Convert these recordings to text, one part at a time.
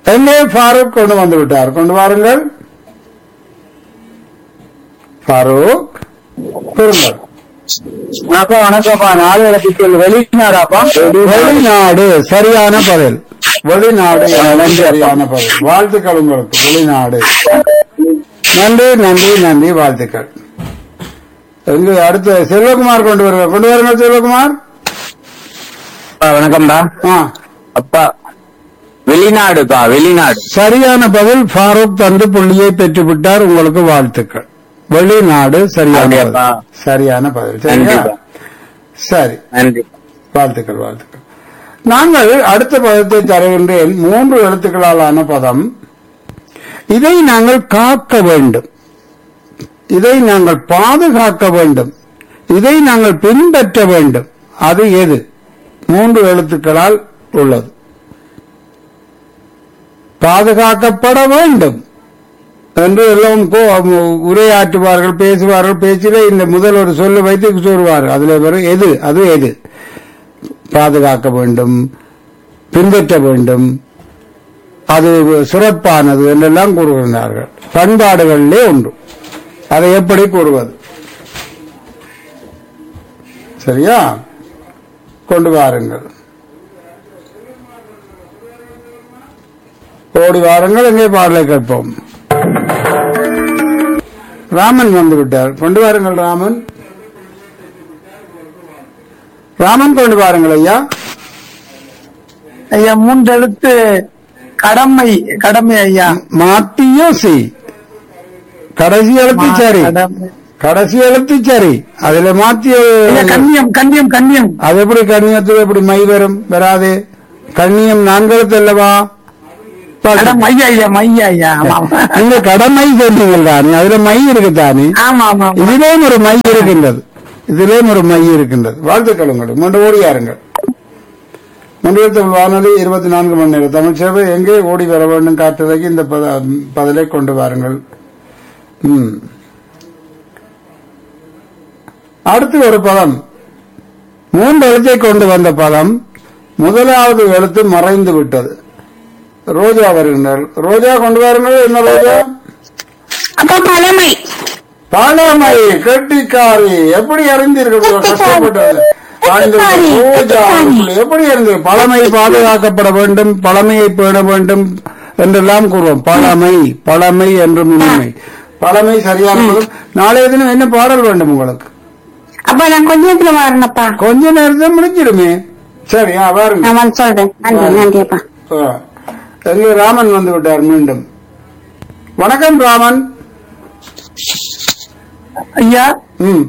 எங்கே ஃபாரூக் கொண்டு வந்து விட்டார் கொண்டு வாருங்கள் ஃபாரூக் பெறுங்கள் வணக்கம் வணக்கம்ப்பா நாலு இடத்துக்கு வெளிநாடாப்பா வெளிநாடு சரியான பதில் வெளிநாடு என்பது சரியான பதில் வாழ்த்துக்கள் உங்களுக்கு வெளிநாடு நன்றி நன்றி நன்றி வாழ்த்துக்கள் எங்க அடுத்து செல்வகுமார் கொண்டு வருங்க கொண்டு வருங்க செல்வகுமார் வணக்கம்டா ஆ அப்பா வெளிநாடுப்பா வெளிநாடு சரியான பதில் ஃபாரூக் தந்து புள்ளியை பெற்றுவிட்டார் உங்களுக்கு வாழ்த்துக்கள் வெளிநாடு சரியான அப்படியாப்பா? பதில் சரியான பதில் சரியா நன்றிப்பா. சரி நன்றி வாழ்த்துக்கள் வாழ்த்துக்கள் நாங்கள் அடுத்த பதத்தை தருகின்றேன் மூன்று எழுத்துக்களாலான பதம் இதை நாங்கள் காக்க வேண்டும் இதை நாங்கள் பாதுகாக்க வேண்டும் இதை நாங்கள் பின்பற்ற வேண்டும் அது எது மூன்று எழுத்துக்களால் உள்ளது பாதுகாக்கப்பட வேண்டும் என்று எல்லாம் கோ- உரையாற்றுவார்கள் பேசுவார்கள் பேச்சிலே இந்த முதல் ஒரு சொல்லு வைத்து சொல்வார்கள் அதுல வரும் எது அது எது பாதுகாக்க வேண்டும் பின்பற்ற வேண்டும் அது சிறப்பானது என்றெல்லாம் கூறுகின்றார்கள் பண்பாடுகளிலே ஒன்று அதை எப்படி கூறுவது சரியா கொண்டு வாருங்கள் ஓடி வாருங்கள் எங்கே பாடலை கேட்போம் ராமன் வந்து விட்டார் கொண்டு வாருங்கள் ராமன் ராமன் கொண்டு வாருங்கள் ஐயா ஐயா மூன்று எழுத்து கடமை கடமை ஐயா மாத்தியும் சி கடைசி எழுத்து சரி கடமை. கடைசி எழுத்து சரி அதுல மாத்திய ஐயா, கண்ணியம் கண்ணியம் கண்ணியம் அது எப்படி கண்ணியத்தில் எப்படி மை வரும் வராது கண்ணியம் நான்கெழுத்து அல்லவா கடம் ஐயா ஐயா மையா ஐயா ஆமா ஆமா. நீங்க கடமை சொன்னீங்கள் தானே அதுல மை இருக்கு தானே ஆமா ஆமா ஆமா. இதிலேயும் ஒரு மை இருக்கின்றது இதிலேயும் ஒரு மை இருக்கின்றது வாழ்த்துக்கள் உங்களுக்கு மூன்று ஓடியாருங்கள் முன்னிறுத்தல் வானொலி இருபத்தி நான்கு மணி நேரம் தமிழ் சேவை எங்கே ஓடி வர வேண்டும் காட்டுவதற்கு இந்த பத- பதிலை கொண்டு வாருங்கள் ம். அடுத்து ஒரு பதம் மூன்று எழுத்தை கொண்டு வந்த பதம் முதலாவது எழுத்து மறைந்து விட்டது ரோஜா வருகின்றார் ரோஜா கொண்டு வாருங்கள் என்ன ரோஜா அப்பா பழமை பழமை கெட்டிக்காரி எப்படி அறிந்தீர்கள் இவ்வளவு கஷ்டப்பட்டது கெட்டிக்காரி, ரோஜா கெட்டிக்காரி. எப்படி அறிந்தீர்கள் பழமை பாதுகாக்கப்பட வேண்டும் பழமையை பேண வேண்டும் என்றெல்லாம் கூறுவோம் பழமை பழமை என்றும் இனிமை பழமை சரியான பதில். நாளைய தினம் என்ன பாடல் வேண்டும் உங்களுக்கு அப்பா நான் கொஞ்ச நேரத்துல வரேனப்பா கொஞ்ச நேரத்தில் முடிஞ்சிடுமே சரி ஆ, வாருங்க நான் வந்து சொல்றேன் நன்றி நன்றி அப்பா ஆ. எங்க ராமன் வந்து விட்டார் மீண்டும் வணக்கம் ராமன் ஐயா ம்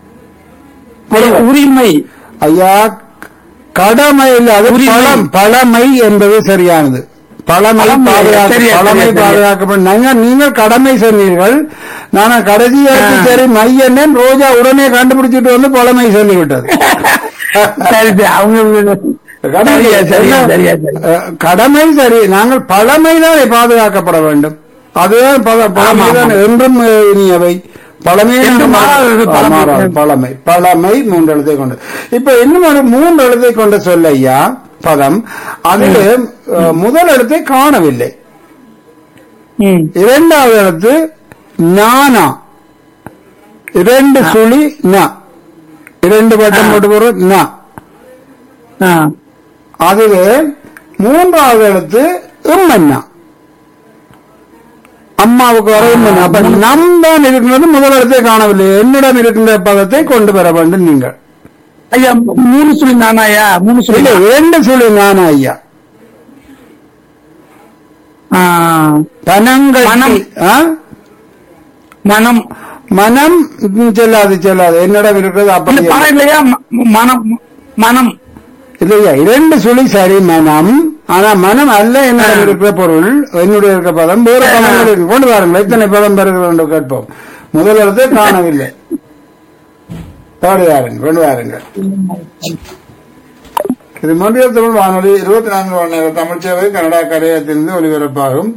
உரிமை ஐயா கடமை இல்ல அது உரிமை. பழம் பழமை என்பது சரியானது பழமை பழமை, பாதுகாக்க சரியா, பழமை சரியா, சரியா. பாதுகாக்கப்படும் நீங்கள் நீங்கள் கடமை சொன்னீர்கள் நான் கடைசி ஆ. சரி மை என்னன்னு ரோஜா உடனே கண்டுபிடிச்சிட்டு வந்து பழமை சொல்லிவிட்டது சரி சரி அவங்க கடமை சரியா சரியா என்ன? சரியா சரி அஹ், கடமை சரி நாங்கள் பழமை தான் பாதுகாக்கப்பட வேண்டும் அதுதான் பழ- பழமை தான் என்றும் அஹ், இனியவை பழமை என்றும் மாறாதது பழமை. பழமை பழமை மூன்று எழுத்தை கொண்டு இப்ப இன்னும் ஒரு மூன்று எழுத்தை கொண்ட சொல்ல ஐயா பதம் அதில் அஹ், முதல் எழுத்தை காணவில்லை ம். இரண்டாவது எழுத்து நானா இரண்டு சுழி ந இரண்டு வட்டம் போட்டு போடுறது ந ஆ. அதுல மூன்றாவது எழுத்து இம்மன்னா அம்மாவுக்கு வர இம்மன்னா அப்ப நம் தான் இருக்கின்றது முதல் எழுத்தை காணவில்லை என்னிடம் இருக்கின்ற பதத்தை கொண்டு வர வேண்டும் நீங்கள் ஐயா மூணு சொல்லி நானாயா மூணு சொல்லி இல்ல இரண்டு சொல்லி நானா ஐயா ஆ. பனங்கள் மனம். ஆ? மனம் மனம் ம், செல்லாது செல்லாது என்னிடம் இருக்கிறது இல்ல அப்படி பணம் இல்லையா ம- மனம் மனம் இல்லையா இரண்டு சுழி சரி மனம் ஆனா மனம் அல்ல என்னிடம் இருக்கிற பொருள் என்னுடைய இருக்கிற பதம் வேறு பதங்கள் இருக்கு கொண்டு வாருங்கள் எத்தனை பதம் பெறுகிறது என்று கேட்போம் முதல் இடத்தை காணவில்லை கொண்டு வாருங்க கொண்டு வாருங்க இது மொழியல் தமிழ் வானொலி இருபத்தி நான்கு மணி நேர தமிழ் சேவை கனடா கரையத்திலிருந்து ஒலிபரப்பாகும்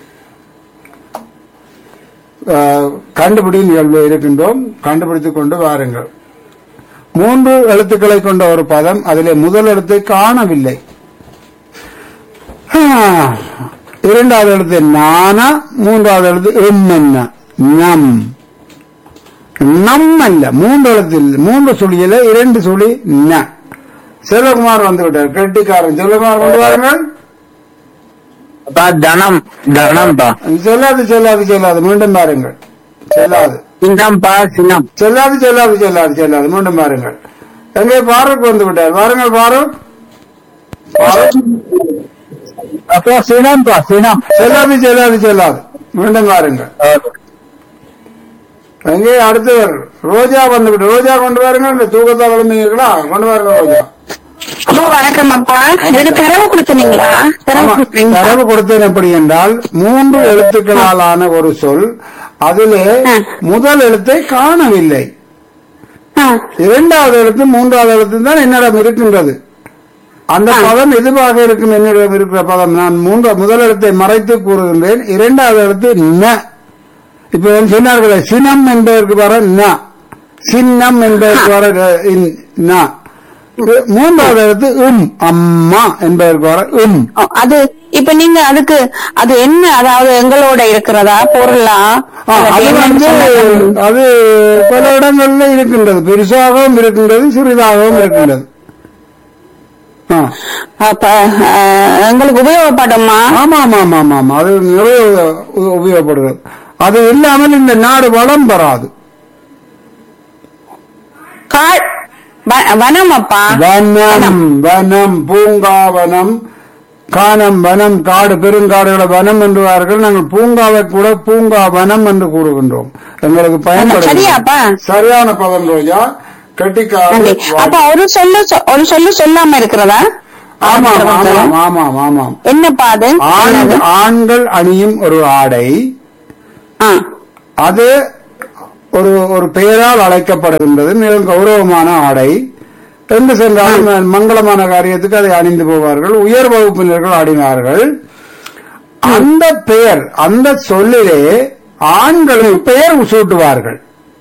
ஆஹ், கண்டுபிடி நிகழ்வு இருக்கின்றோம் கண்டுபிடித்துக் கொண்டு வாருங்கள் மூன்று எழுத்துக்களை கொண்ட ஒரு பதம் அதிலே முதல் எழுத்தை காணவில்லை ஆ, இரண்டாவது எழுத்து நானா மூன்றாவது எழுத்து எம்மன்னா நம் நம் அல்ல மூன்று எழுத்தில் மூன்று சுழியில இரண்டு சுழி ந செல்வகுமார் வந்து விட்டார் கெட்டிக்காரன் செல்வகுமார் கொண்டு வாருங்கள் அப்பா தனம் தனம்பா செல்லாது செல்லாது செல்லாது மீண்டும் பாருங்கள் செல்லாது சின்னம்பா சின்னம் செல்லாது செல்லாது செல்லாது செல்லாது மீண்டும் பாருங்கள் எங்கே பாரூக் வந்து விட்டார் பாருங்கள் பாரூக் பாரூக். அப்பா சினம்பா சினம் செல்லாது செல்லாது செல்லாது மீண்டும் பாருங்கள் எங்கே அடுத்தவர் ரோஜா வந்து விட்டு ரோஜா கொண்டு வாருங்க இந்த தூக்கத்தை விளம்பீங்களா கொண்டு வாருங்க ரோஜா அப்பா வணக்கம் அப்பா எனக்கு தரவு கொடுத்தனீங்களா தரவு ஆமா, கொடுத்தீங்களா தரவு கொடுத்தேன் எப்படி என்றால் மூன்று எழுத்துக்களாலான ஒரு சொல் அதிலே ஆ. முதல் எழுத்தை காணவில்லை ஆ, இரண்டாவது எழுத்து மூன்றாவது எழுத்து தான் என்னிடம் இருக்கின்றது அந்த பதம் எதுவாக இருக்கும் என்னிடம் இருக்கிற பதம் நான் மூன்று முதல் எழுத்தை மறைத்து கூறுகின்றேன் இரண்டாவது எழுத்து ந இப்ப வந்து சொன்னார்களே சினம் என்பதற்கு வர ந சின்னம் என்பதற்கு வர அஹ், இன், ந இது மூன்றாவது எழுத்து உம் அம்மா என்பதற்கு வர உம் ஓ, அது இப்ப நீங்க அதுக்கு அது என்ன அதாவது எங்களோட இருக்கிறதா பொருளா ஆ, இல்ல அது payment வந்து சம்பந்தம்? அது பல இடங்கள்ல இருக்கின்றது பெருசாகவும் இருக்கின்றது சிறிதாகவும் இருக்கின்றது ஆ. அப்ப அஹ், எங்களுக்கு உபயோகப்படுமா ஆமா ஆமா ஆமா ஆமா ஆமா அது நிறைய உ- உபயோகப்படுகிறது அது இல்லாமல் இந்த நாடு வளம் பெறாது கால் வ- வனம் அப்பா வனம் வனம் பூங்காவனம் கானம் வனம் காடு பெருங்காடுகளை வனம் என்றுவார்கள் நாங்கள் பூங்காவை கூட பூங்கா வனம் என்று கூறுகின்றோம் எங்களுக்கு பயன்படுது சரியாப்பா? சரியான பதம் ரோஜா கட்டிக்காடு நன்றி. அப்ப ஒரு சொல்லு சொ- ஒரு சொல்லு சொல்லாம இருக்கிறதா ஆமாம் ஆமாம் ஆமாம் ஆமாம் என்னப்பா அது ஆண் என்னது? ஆண்கள் அணியும் ஒரு ஆடை ஆ. அது ஒரு ஒரு பெயரால் அழைக்கப்படுகின்றது மிகவும் கௌரவமான ஆடை என்று சென்றாலும் மங்களமான காரியத்துக்கு அதை அணிந்து போவார்கள் உயர் வகுப்பினர்கள் ஆடினார்கள் அந்த பெயர் அந்த சொல்லிலே ஆண்களுக்கு பெயர் சூட்டுவார்கள்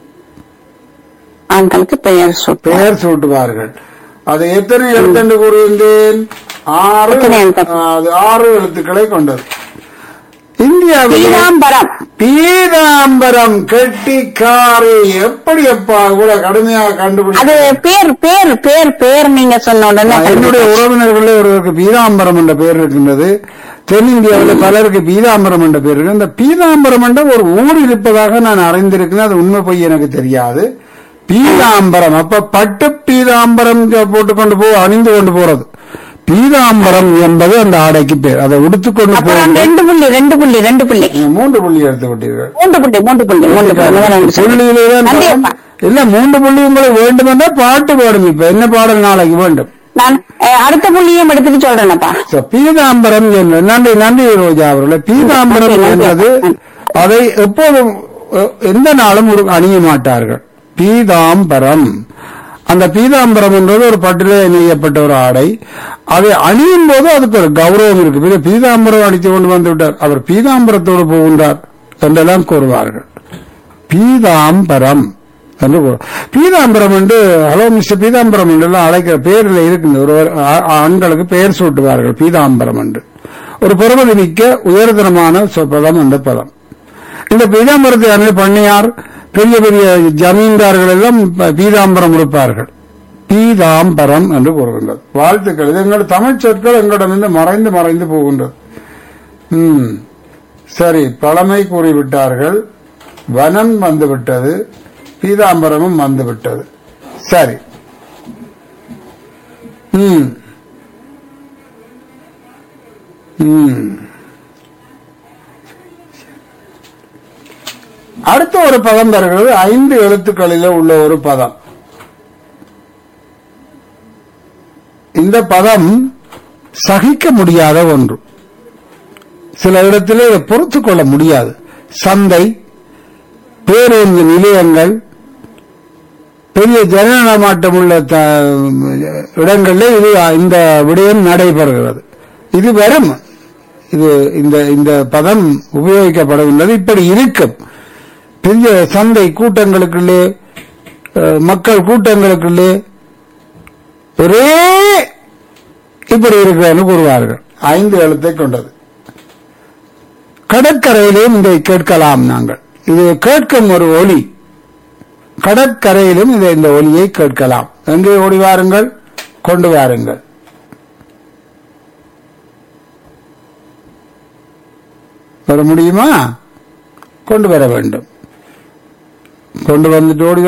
ஆண்களுக்கு பெயர் சொல் பெயர் சூட்டுவார்கள் அது எத்தனை எழுத்து என்று கூறுகின்றேன் ஆறு எத்தனை எழுத்து? அது ஆறு எழுத்துக்களை கொண்டது இந்தியாவில் பீதாம்பரம் பீதாம்பரம் கெட்டிக்காரி எப்படி அப்பா கூட கடுமையாக கண்டுபிடி அது பேர் பேர் பேர் பேர் நீங்க சொன்ன உடனே என்னுடைய உறவினர்களே ஒருவருக்கு பீதாம்பரம் என்ற பெயர் இருக்கின்றது தென்னிந்தியாவில் பலருக்கு பீதாம்பரம் என்ற பெயர் இருக்கு அந்த பீதாம்பரம் என்ற ஒரு ஊர் இருப்பதாக நான் அறிந்திருக்கிறேன் அது உண்மை பொய் எனக்கு தெரியாது பீதாம்பரம் அப்ப பட்டு பீதாம்பரம் போட்டுக்கொண்டு போ அணிந்து கொண்டு போறது பீதாம்பரம் என்பது அந்த ஆடைக்கு பேர் அதை உடுத்துக்கொண்டு அப்புறம் போய் ரெண்டு புள்ளி ரெண்டு புள்ளி ரெண்டு புள்ளி மூன்று புள்ளி எடுத்து விட்டீர்கள் மூன்று புள்ளி மூன்று புள்ளி மூன்று புள்ளி முதல்ல ரெண்டு சொல்லு. புள்ளியிலேதான் நன்றி பதம். அப்பா. இல்ல மூன்று புள்ளி உங்களுக்கு வேண்டும் என்றால் பாட்டு பாடும் இப்ப என்ன பாடல் நாளைக்கு வேண்டும் நான் அஹ், அடுத்த புள்ளியும் எடுத்துட்டு சொல்றேனப்பா So, பீதாம்பரம் என்ற நன்றி நன்றி ரோஜா அவர்களே பீதாம்பரம் நன்றி, நன்றி. என்பது அதை எப்போதும் அஹ், எந்த நாளும் ஒரு அணிய மாட்டார்கள் பீதாம்பரம் அந்த பீதாம்பரம் என்பது ஒரு பட்டிலே நெய்யப்பட்ட ஒரு ஆடை அதை அணியும் போது அதுக்கு ஒரு கௌரவம் இருக்கு பின்ன பீதாம்பரம் அடித்து கொண்டு வந்து விட்டார் அவர் பீதாம்பரத்தோடு போகின்றார் என்றெல்லாம் கூறுவார்கள் பீதாம்பரம் என்று கூறு- பீதாம்பரம் என்று ஹலோ மிஸ்டர் பீதாம்பரம் என்று எல்லாம் அழைக்கிற பேரில் இருக்குது ஒரு ஒரு ஆ- ஆண்களுக்கு பெயர் சூட்டுவார்கள் பீதாம்பரம் என்று ஒரு பெருமதி மிக்க உயர்தரமான சொ- பதம் அந்த பதம் இந்த பீதாம்பரத்தை அன்று பண்ணையார் பெரிய பெரிய ஜமீன்தார்கள் எல்லாம் ப- பீதாம்பரம் கொடுப்பார்கள் பீதாம்பரம் என்று கூறுகின்றது வாழ்த்துக்கள் இது எங்கள் தமிழ் சொற்கள் எங்களிடமிருந்து மறைந்து மறைந்து போகின்றது ம் சரி பழமை கூறிவிட்டார்கள் வனம் வந்துவிட்டது பீதாம்பரமும் வந்துவிட்டது சரி ம் ம் அடுத்த ஒரு பதம் வருகிறது ஐந்து எழுத்துக்களிலே உள்ள ஒரு பதம் இந்த பதம் சகிக்க முடியாத ஒன்று சில இடத்திலே இதை பொறுத்துக் கொள்ள முடியாது சந்தை பேருந்து நிலையங்கள் பெரிய ஜன நடமாட்டம் உள்ள த- இடங்களில் இது இந்த விடயம் நடைபெறுகிறது இது வரும் இது இந்த இந்த பதம் உபயோகிக்கப்படுகின்றது இப்படி இருக்கும் பெரிய சந்தை கூட்டங்களுக்குள்ளே அஹ், மக்கள் கூட்டங்களுக்குள்ளே ஒரே இப்படி இருக்கிறன்னு கூறுவார்கள் ஐந்து எழுத்தை கொண்டது கடற்கரையிலும் இதை கேட்கலாம் நாங்கள் இது கேட்கும் ஒரு ஒலி கடற்கரையிலும் இதை இந்த ஒலியை கேட்கலாம் எங்கே ஓடி வாருங்கள் கொண்டு வாருங்கள் வர முடியுமா கொண்டு வர வேண்டும் கொண்டு வந்துட்டு ஓடி